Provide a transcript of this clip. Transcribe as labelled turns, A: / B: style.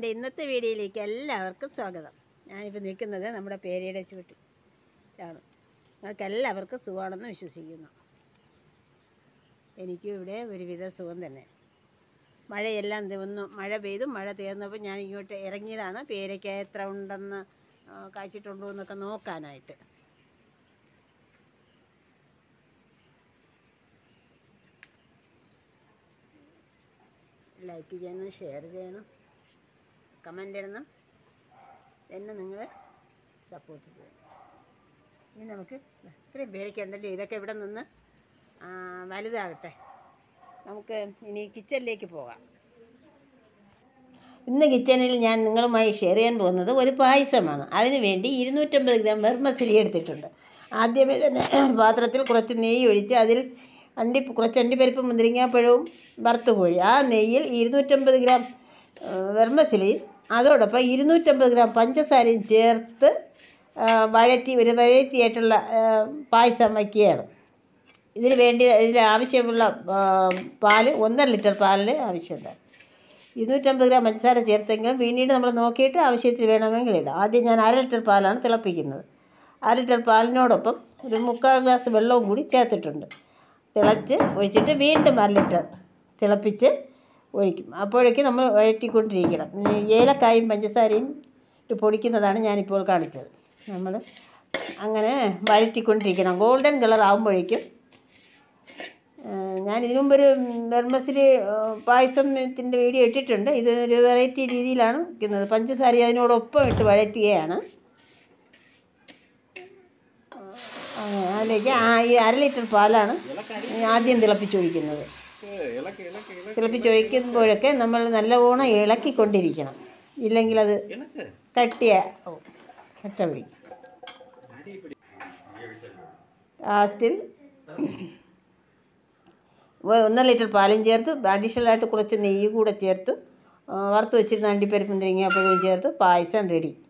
A: എൻ്റെ ഇന്നത്തെ വീഡിയോയിലേക്ക് എല്ലാവർക്കും സ്വാഗതം ഞാനിപ്പോൾ നിൽക്കുന്നത് നമ്മുടെ പേരയുടെ ചുവട്ടിൽ ആണ് നിങ്ങൾക്ക് എല്ലാവർക്കും സുഖമാണെന്ന് വിശ്വസിക്കുന്നു എനിക്കും ഇവിടെ ഒരുവിധ സുഖം തന്നെ മഴയെല്ലാം തീർന്നു മഴ പെയ്തു മഴ തീർന്നപ്പോൾ ഞാൻ ഇങ്ങോട്ട് ഇറങ്ങിയതാണ് പേരയ്ക്ക എത്ര ഉണ്ടെന്ന് ആ, കായ്ച്ചിട്ടുണ്ടോ എന്നൊക്കെ നോക്കാനായിട്ട് ലൈക്ക് ചെയ്യണം ഷെയർ ചെയ്യണം കമൻ്റ് ഇടണം എന്നെ നിങ്ങൾ സപ്പോർട്ട് ചെയ്യണം ഇനി നമുക്ക് ഇത്രയും പേരൊക്കെ ഉണ്ടല്ലോ ഇതൊക്കെ ഇവിടെ നിന്ന് ആ, വലുതാകട്ടെ നമുക്ക് ഇനി കിച്ചണിലേക്ക് പോകാം ഇന്ന് കിച്ചണിൽ ഞാൻ നിങ്ങളുമായി ഷെയർ ചെയ്യാൻ പോകുന്നത് ഒരു പായസമാണ് അതിന് വേണ്ടി ഇരുന്നൂറ്റമ്പത് ഗ്രാം വെർമസിലി എടുത്തിട്ടുണ്ട് ആദ്യമേ തന്നെ പാത്രത്തിൽ കുറച്ച് നെയ്യ് ഒഴിച്ച് അതിൽ അണ്ടി കുറച്ച് അണ്ടിപ്പരിപ്പ് മുന്തിരിങ്ങാപ്പഴവും വറുത്ത് കോരി ആ നെയ്യിൽ ഇരുന്നൂറ്റമ്പത് ഗ്രാം ആ, വെർമസിലിയും അതോടൊപ്പം ഇരുന്നൂറ്റമ്പത് ഗ്രാം പഞ്ചസാരയും ചേർത്ത് ആ, വഴറ്റി ഒരു വെറൈറ്റി ആയിട്ടുള്ള ആ, പായസം വയ്ക്കുകയാണ് ഇതിന് വേണ്ടി ഇതിൽ ആവശ്യമുള്ള ആ, പാല് ഒന്നര ലിറ്റർ പാലിന് ആവശ്യമുണ്ട് ഇരുന്നൂറ്റമ്പത് ഗ്രാം പഞ്ചസാര ചേർത്തെങ്കിലും പിന്നീട് നമ്മൾ നോക്കിയിട്ട് ആവശ്യത്തിന് വേണമെങ്കിൽ ഇടാം ആദ്യം ഞാൻ അര ലിറ്റർ പാലാണ് തിളപ്പിക്കുന്നത് അര ലിറ്റർ പാലിനോടൊപ്പം ഒരു മുക്കാൽ ഗ്ലാസ് വെള്ളവും കൂടി ചേർത്തിട്ടുണ്ട് തിളച്ച് ഒഴിച്ചിട്ട് വീണ്ടും അര ലിറ്റർ തിളപ്പിച്ച് ഒഴിക്കും അപ്പോഴേക്കും നമ്മൾ വഴറ്റിക്കൊണ്ടിരിക്കണം ഈ ഏലക്കായും പഞ്ചസാരയും ഇട്ട് പൊടിക്കുന്നതാണ് ഞാനിപ്പോൾ കാണിച്ചത് നമ്മൾ അങ്ങനെ വഴറ്റിക്കൊണ്ടിരിക്കണം ഗോൾഡൻ കളർ ആകുമ്പോഴേക്കും ഏഹ് ഞാൻ ഇതിനു മുമ്പ് ഒരു ബർമസിൽ പായസത്തിൻ്റെ വീഡിയോ ഇട്ടിട്ടുണ്ട് ഇത് ഒരു വെറൈറ്റി രീതിയിലാണ് വയ്ക്കുന്നത് പഞ്ചസാര അതിനോടൊപ്പം ഇട്ട് വഴറ്റുകയാണ് അങ്ങനെ അതിലേക്ക് ആ ഈ അര ലിറ്റർ പാലാണ് ആദ്യം തിളപ്പിച്ചൊഴിക്കുന്നത് തിളപ്പിച്ചൊഴിക്കുമ്പോഴൊക്കെ നമ്മൾ നല്ലവണ്ണം ഇളക്കിക്കൊണ്ടിരിക്കണം ഇല്ലെങ്കിൽ അത് കട്ടിയ ഓ കട്ട പിടിക്കും ലാസ്റ്റിൽ ഒ- ഒന്നര ലിറ്റർ പാലും ചേർത്ത് അഡീഷണൽ ആയിട്ട് കുറച്ച് നെയ്യ് കൂടെ ചേർത്ത് ആ, വറുത്ത് വെച്ചിരുന്ന അണ്ടിപ്പരിപ്പും തേങ്ങാപ്പഴവും ചേർത്ത് പായസം റെഡി